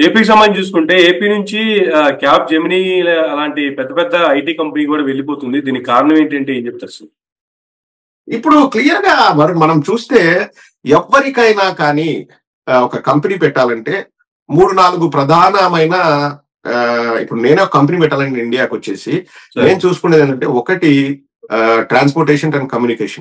ఏపీకి సంబంధించి చూసుకుంటే ఏపీ నుంచి ఆ, క్యాబ్ జెమినీ అలాంటి పెద్ద పెద్ద ఐటీ కంపెనీ కూడా వెళ్ళిపోతుంది దీనికి కారణం ఏంటంటే ఏం చెప్తారు సార్ ఇప్పుడు క్లియర్ గా మరి మనం చూస్తే ఎవరికైనా కానీ ఆ, ఒక కంపెనీ పెట్టాలంటే మూడు నాలుగు ప్రధానమైన ఆ, ఇప్పుడు నేనే ఒక కంపెనీ పెట్టాలని ఇండియాకి వచ్చేసి సరే. నేను చూసుకునేది ఏంటంటే ఒకటి ట్రాన్స్పోర్టేషన్ అండ్ కమ్యూనికేషన్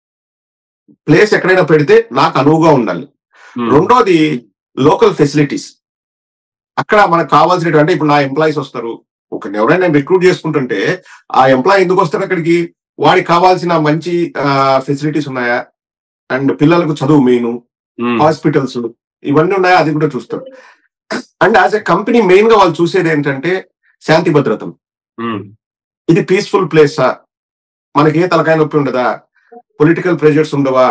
ప్లేస్ ఎక్కడైనా పెడితే నాకు అనువుగా ఉండాలి ఉమ్, రెండోది లోకల్ ఫెసిలిటీస్ అక్కడ మనకు కావాల్సిన అంటే ఇప్పుడు నా ఎంప్లాయీస్ వస్తారు ఒక ఎవరైనా రిక్రూట్ చేసుకుంటుంటే ఆ ఎంప్లాయీ ఎందుకు వస్తారు అక్కడికి వాడికి కావాల్సిన మంచి ఫెసిలిటీస్ ఉన్నాయా అండ్ పిల్లలకు చదువు మెయిన్ ఉమ్, హాస్పిటల్స్ ఇవన్నీ ఉన్నాయా అది కూడా చూస్తారు and as a company main గా వాళ్ళు చూసేది ఏంటంటే శాంతి భద్రతం ఉమ్, ఇది పీస్ఫుల్ ప్లేసా మనకి ఏ తలకాయ నొప్పి ఉండదా పొలిటికల్ ప్రెషర్స్ ఉండవా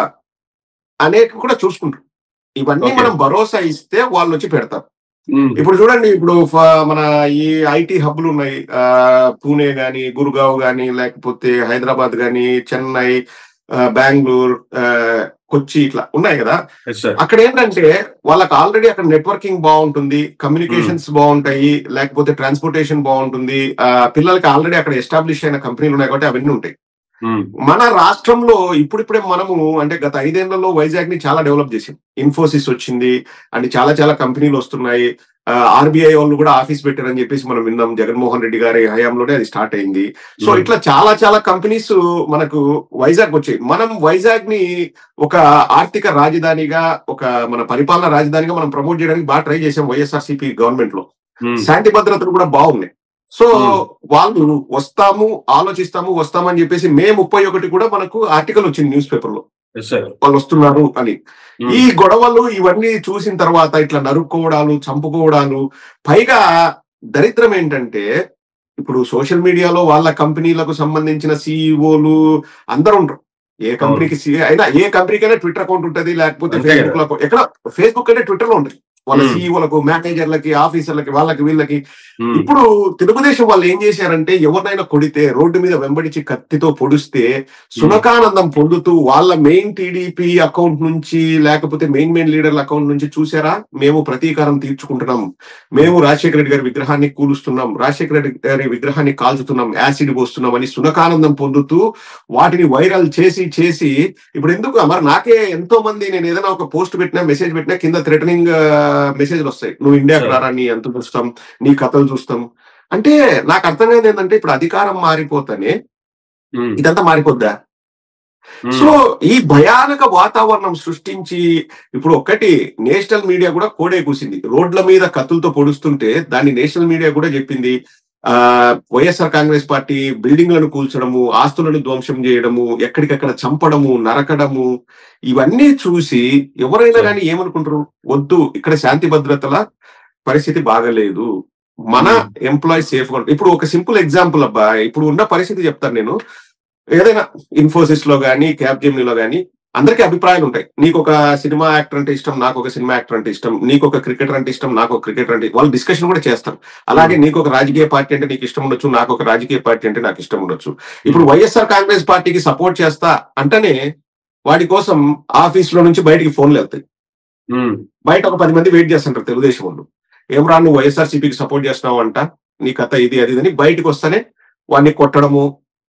అనేవి కూడా చూసుకుంటారు ఇవన్నీ Okay. మనం భరోసా ఇస్తే వాళ్ళు వచ్చి పెడతారు ఉమ్, ఇప్పుడు చూడండి ఇప్పుడు ఫ- మన ఈ ఐటీ హబ్లు ఉన్నాయి ఆ, పూణే గాని గురుగావ్ గాని లేకపోతే హైదరాబాద్ గాని చెన్నై ఆ, బెంగళూరు ఆ, కొచ్చి ఇట్లా ఉన్నాయి కదా yes, sir. అక్కడ ఏంటంటే వాళ్ళకి ఆల్రెడీ అక్కడ నెట్వర్కింగ్ బాగుంటుంది కమ్యూనికేషన్స్ బాగుంటాయి లేకపోతే ట్రాన్స్పోర్టేషన్ బాగుంటుంది ఆ, పిల్లలకి ఆల్రెడీ అక్కడ ఎస్టాబ్లిష్ అయిన కంపెనీలు ఉన్నాయి కాబట్టి అవన్నీ ఉంటాయి ఉమ్, మన రాష్ట్రంలో ఇప్పుడిప్పుడే మనము అంటే గత ఐదేళ్లలో వైజాగ్ ని చాలా డెవలప్ చేసింది ఇన్ఫోసిస్ వచ్చింది అండ్ చాలా చాలా కంపెనీలు వస్తున్నాయి ఆర్బీఐ వాళ్ళు కూడా ఆఫీస్ పెట్టారని చెప్పేసి మనం విన్నాం జగన్మోహన్ రెడ్డి గారి హయాంలోనే అది స్టార్ట్ అయింది సో ఉమ్, ఇట్లా చాలా చాలా కంపెనీస్ మనకు వైజాగ్ వచ్చాయి మనం వైజాగ్ ని ఒక ఆర్థిక రాజధానిగా ఒక మన పరిపాలన రాజధానిగా మనం ప్రమోట్ చేయడానికి బాగా ట్రై చేసాం వైఎస్ఆర్సీపీ గవర్నమెంట్ లో ఉమ్, శాంతి భద్రతలు కూడా బాగున్నాయి సో Hmm. వాళ్ళు వస్తాము ఆలోచిస్తాము వస్తామని చెప్పేసి మే ముప్పై ఒకటి కూడా మనకు ఆర్టికల్ వచ్చింది న్యూస్ పేపర్ లో yes, sir. వాళ్ళు వస్తున్నారు అని ఉమ్, ఈ గొడవలు ఇవన్నీ చూసిన తర్వాత ఇట్లా నరుక్కోవడాలు చంపుకోవడాలు పైగా దరిద్రం ఏంటంటే ఇప్పుడు సోషల్ మీడియాలో వాళ్ళ కంపెనీలకు సంబంధించిన సిఇఓలు అందరూ ఉంటారు ఏ కంపెనీకి CEO అయినా ఏ కంపెనీకైనా ట్విట్టర్ అకౌంట్ ఉంటుంది లేకపోతే అంతే కదా. ఫేస్బుక్ లో ఎక్కడ ఫేస్బుక్ అంటే ట్విట్టర్ లో ఉంటుంది వాళ్ళ Hmm. సిఇఓలకు మేనేజర్లకి ఆఫీసర్లకి వాళ్ళకి వీళ్ళకి ఉమ్, ఇప్పుడు తెలుగుదేశం వాళ్ళు ఏం చేశారంటే ఎవరినైనా కొడితే రోడ్డు మీద వెంబడించి కత్తితో పొడిస్తే సునకానందం పొందుతూ వాళ్ళ మెయిన్ టీడీపీ అకౌంట్ నుంచి లేకపోతే మెయిన్ మెయిన్ లీడర్ల అకౌంట్ నుంచి చూసారా మేము ప్రతీకారం తీర్చుకుంటున్నాం మేము రాజశేఖర రెడ్డి గారి విగ్రహాన్ని కూలుస్తున్నాం రాజశేఖర రెడ్డి గారి విగ్రహాన్ని కాల్చుతున్నాం యాసిడ్ పోస్తున్నాం అని సునకానందం పొందుతూ వాటిని వైరల్ చేసి చేసి ఇప్పుడు ఎందుకు మరి నాకే ఎంతో మంది నేను ఏదైనా ఒక పోస్ట్ పెట్టినా మెసేజ్ పెట్టినా కింద థ్రెటనింగ్ మెసేజ్లు వస్తాయి నువ్వు ఇండియాకి Sure. రారా నీ ఎంత చూస్తాం నీ కథలు చూస్తాం అంటే నాకు అర్థం కాదు ఏంటంటే ఇప్పుడు అధికారం మారిపోతానే ఉమ్, ఇదంతా మారిపోద్దా ఉమ్, సో ఈ భయానక వాతావరణం సృష్టించి ఇప్పుడు ఒక్కటి నేషనల్ మీడియా కూడా కోడే కూసింది రోడ్ల మీద కత్తులతో పొడుస్తుంటే దాన్ని నేషనల్ మీడియా కూడా చెప్పింది ఆ వైఎస్ఆర్ కాంగ్రెస్ పార్టీ బిల్డింగ్లను కూల్చడము ఆస్తులను ధ్వంసం చేయడము ఎక్కడికక్కడ చంపడము నరకడము ఇవన్నీ చూసి ఎవరైనా Sure. కానీ ఏమనుకుంటారు వద్దు ఇక్కడ శాంతి భద్రతల పరిస్థితి బాగలేదు మన ఎంప్లాయీ సేఫ్ గా ఉంటారు. ఇప్పుడు ఒక సింపుల్ ఎగ్జాంపుల్ అబ్బా ఇప్పుడు ఉన్న పరిస్థితి చెప్తాను నేను ఏదైనా ఇన్ఫోసిస్ లో గానీ క్యాబ్ జెమినీలో గానీ అందరికీ అభిప్రాయాలు ఉంటాయి నీకు ఒక సినిమా యాక్టర్ అంటే ఇష్టం నాకు ఒక సినిమా యాక్టర్ అంటే ఇష్టం నీకు ఒక క్రికెటర్ అంటే ఇష్టం నాకు ఒక క్రికెటర్ అంటే వాళ్ళు డిస్కషన్ కూడా చేస్తారు అలాగే నీకు ఒక రాజకీయ పార్టీ అంటే నీకు ఇష్టం ఉండొచ్చు నాకు ఒక రాజకీయ పార్టీ అంటే నాకు ఇష్టం ఉండొచ్చు ఇప్పుడు వైఎస్ఆర్ కాంగ్రెస్ పార్టీకి సపోర్ట్ చేస్తా అంటేనే వాడి కోసం ఆఫీస్ లో నుంచి బయటికి ఫోన్లు వెళ్తాయి ఉమ్, బయట ఒక పది మంది వెయిట్ చేస్తుంటారు తెలుగుదేశం వాళ్ళు ఏం రా నువ్వు వైఎస్ఆర్ సిపికి సపోర్ట్ చేస్తున్నావు అంట నీ కథ ఇది అది ఇది అని బయటకు వస్తేనే వాడిని కొట్టడము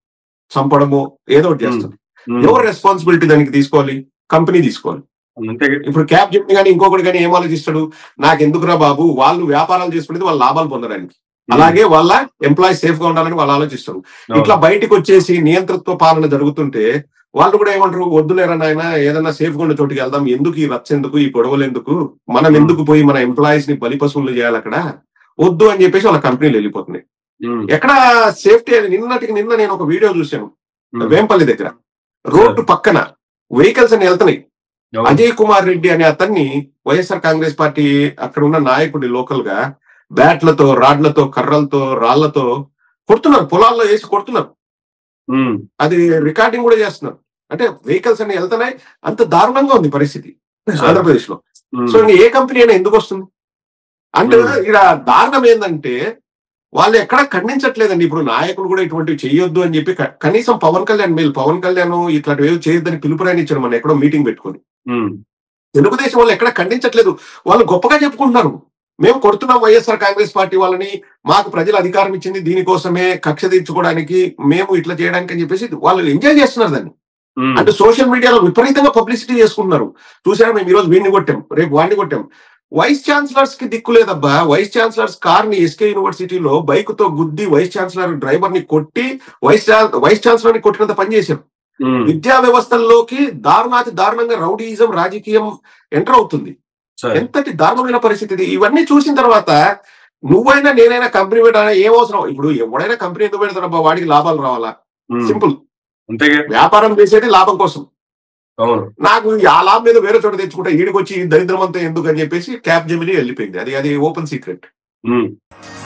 చంపడము ఏదో ఒకటి చేస్తారు ఉమ్, ఎవరు రెస్పాన్సిబిలిటీ దానికి తీసుకోవాలి కంపెనీ తీసుకోవాలి అంతే కదా. ఇప్పుడు క్యాబ్ చెప్పి కానీ ఇంకొకటి కానీ ఏం ఆలోచిస్తాడు నాకు ఎందుకురా బాబు వాళ్ళు వ్యాపారాలు చేసుకునేది వాళ్ళ లాభాలు పొందడానికి అలాగే వాళ్ళ ఎంప్లాయీ సేఫ్ గా ఉండాలని వాళ్ళు ఆలోచిస్తారు అవును. ఇట్లా బయటకు వచ్చేసి నియంతృత్వ పాలన జరుగుతుంటే వాళ్ళు కూడా ఏమంటారు వద్దులేరా నాయన ఏదన్నా సేఫ్ గా ఉన్న చోటుకి వెళ్దాం ఎందుకు ఈ రచ్చ ఎందుకు ఈ గొడవలు ఎందుకు మనం Hmm. ఎందుకు పోయి మన ఎంప్లాయీస్ ని బలిపశువులు చేయాలి అక్కడ వద్దు అని చెప్పేసి వాళ్ళ కంపెనీలు వెళ్ళిపోతున్నాయి ఉమ్, ఎక్కడ సేఫ్టీ అని నిన్నటికి నిన్న నేను ఒక వీడియో చూశాను ఉమ్, వేంపల్లి దగ్గర రోడ్డు పక్కన వెహికల్స్ అని వెళ్తున్నాయి అవును. అజయ్ కుమార్ రెడ్డి అనే అతన్ని వైఎస్ఆర్ కాంగ్రెస్ పార్టీ అక్కడ ఉన్న నాయకుడి లోకల్ గా బ్యాట్లతో రాడ్లతో కర్రలతో రాళ్లతో కొడుతున్నారు పొలాల్లో వేసి కొడుతున్నారు ఉమ్, అది రికార్డింగ్ కూడా చేస్తున్నారు అంటే వెహికల్స్ అన్ని వెళ్తున్నాయి అంత దారుణంగా ఉంది పరిస్థితి Sure. ఆంధ్రప్రదేశ్ లో ఉమ్, సో ఇంక ఏ కంపెనీ అయినా ఎందుకు వస్తుంది అంటే Hmm. ఇక్కడ దారుణం ఏంటంటే వాళ్ళు ఎక్కడ ఖండించట్లేదండి ఇప్పుడు నాయకులు కూడా ఇటువంటివి చేయొద్దు అని చెప్పి క- కనీసం పవన్ కళ్యాణ్ మేలు పవన్ కళ్యాణ్ ఇట్లాంటివి ఏవి చేయొద్దని పిలుపురాయని ఇచ్చారు మన ఎక్కడో మీటింగ్ పెట్టుకొని ఉమ్, తెలుగుదేశం వాళ్ళు ఎక్కడ ఖండించట్లేదు వాళ్ళు గొప్పగా చెప్పుకుంటున్నారు మేము కొడుతున్నాం వైఎస్ఆర్ కాంగ్రెస్ పార్టీ వాళ్ళని మాకు ప్రజలు అధికారం ఇచ్చింది దీనికోసమే కక్ష తీర్చుకోవడానికి మేము ఇట్లా చేయడానికి అని చెప్పేసి వాళ్ళు ఎంజాయ్ చేస్తున్నారు దాన్ని ఉమ్, అంటే సోషల్ మీడియాలో విపరీతంగా పబ్లిసిటీ చేసుకుంటున్నారు చూసారా మేము ఈ రోజు వీడిని కొట్టాం రేపు వాడిని కొట్టాం వైస్ ఛాన్సలర్స్ కి దిక్కు లేదబ్బా వైస్ ఛాన్సలర్స్ కార్ ని ఎస్కే యూనివర్సిటీలో బైక్ తో గుద్ది వైస్ ఛాన్సలర్ డ్రైవర్ ని కొట్టి వైస్ ఛా- వైస్ ఛాన్సలర్ ని కొట్టినంత పని చేశారు ఉమ్, విద్యా వ్యవస్థల్లోకి దారుణాతి దారుణంగా రౌడీయిజం రాజకీయం ఎంటర్ అవుతుంది సరే ఎంతటి దారుణమైన పరిస్థితి ఇది ఇవన్నీ చూసిన తర్వాత నువ్వైనా నేనైనా కంపెనీ పెట్టాలా ఏం అవసరం ఇప్పుడు ఎవడైనా కంపెనీ ఎందుకు పెడతాడబ్బా వాడికి లాభాలు రావాలా ఉమ్, సింపుల్ అంతేగా వ్యాపారం చేసేది లాభం కోసం అవును నాకు ఈ ఆ లాభం మీద వేరే చోట తెచ్చుకుంటే ఈడికి వచ్చి ఈ దరిద్రం అంతా ఎందుకు అని చెప్పేసి క్యాప్ జమిని వెళ్ళిపోయింది అది అది ఓపెన్ సీక్రెట్ ఉమ్.